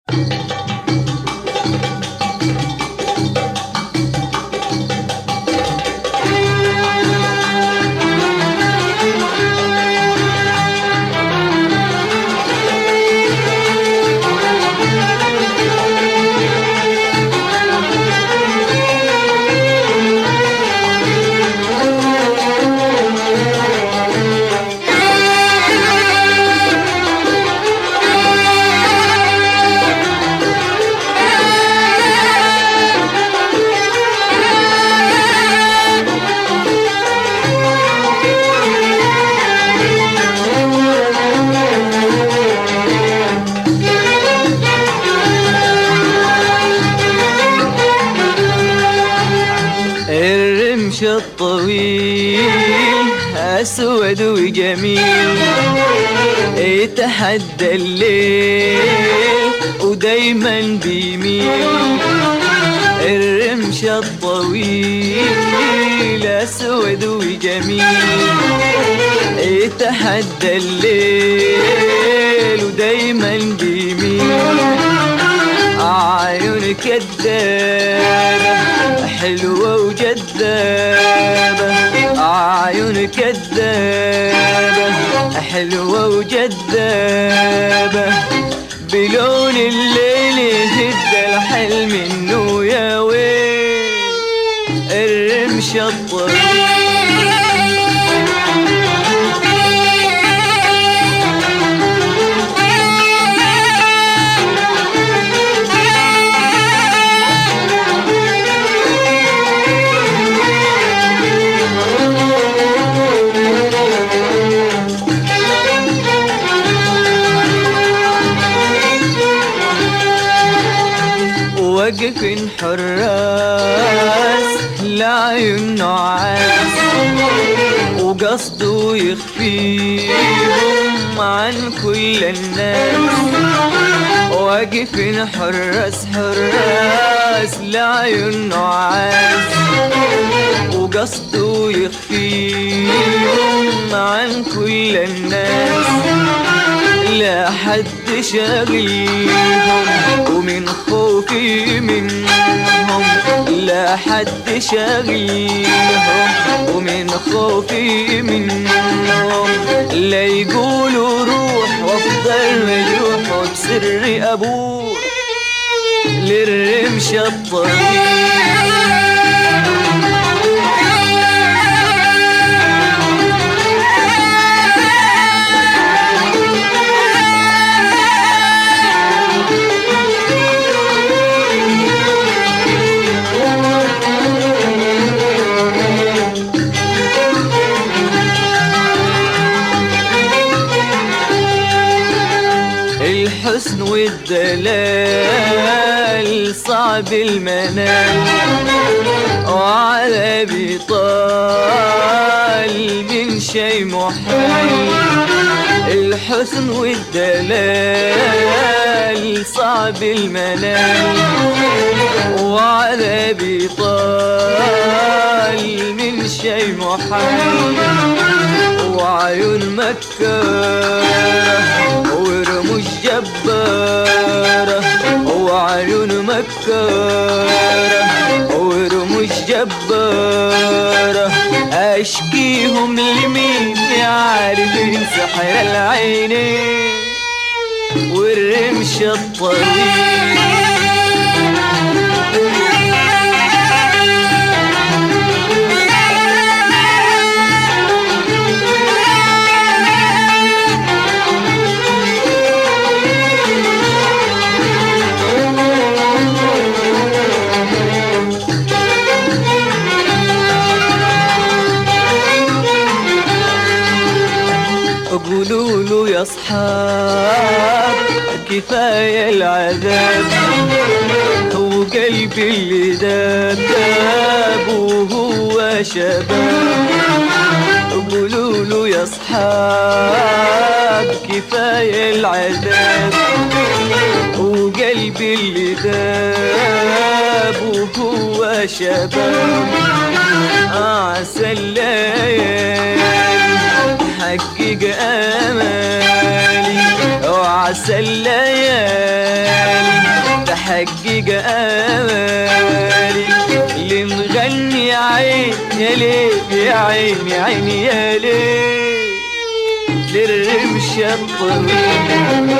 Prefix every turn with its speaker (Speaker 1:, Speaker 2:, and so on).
Speaker 1: الرمش الطويل أسود وجميل يتحدى الليل ودايما بيميل الرمش الطويل أسود وجميل يتحدى الليل ودايما بيميل عيون كدابة حلوة وجذابة عيون كدابة حلوة وجذابة بلون الليل يهد الحلم انه يا ويل الرمش الطويل واقف حراس لعيون نعاس وقصده يخفيهم عن كل الناس واقف حراس حراس لعيون نعاس وقصده يخفيهم عن كل الناس لا حد شاغلهم ومن خوفي منهم لا حد شاغلهم ومن خوفي منهم لا يقولوا روح وافضل مجروح وبسر ابوه للرمش الطويل الحسن والدلال صعب المنال وعلى بطال من شي محال الحسن والدلال صعب المنال وعلى بطال من شي محال وعيون مكة ورموش جبارة وعيون مكة ورموش جبارة أشكيهم لمين يعرفين سحر العينين والرمش الطويل قولوا له يا اصحاب كفايه العذاب هو قلبي اللي داب داب وهو شباب قولوا له يا اصحاب كفايه العذاب وقلبي اللي داب وهو شباب عسى الليالي حقق امالي وعسى الليالي حقق امالي اللي مغني يا عين يا ليل يا عين يا عين يا ليل للرمش الطويل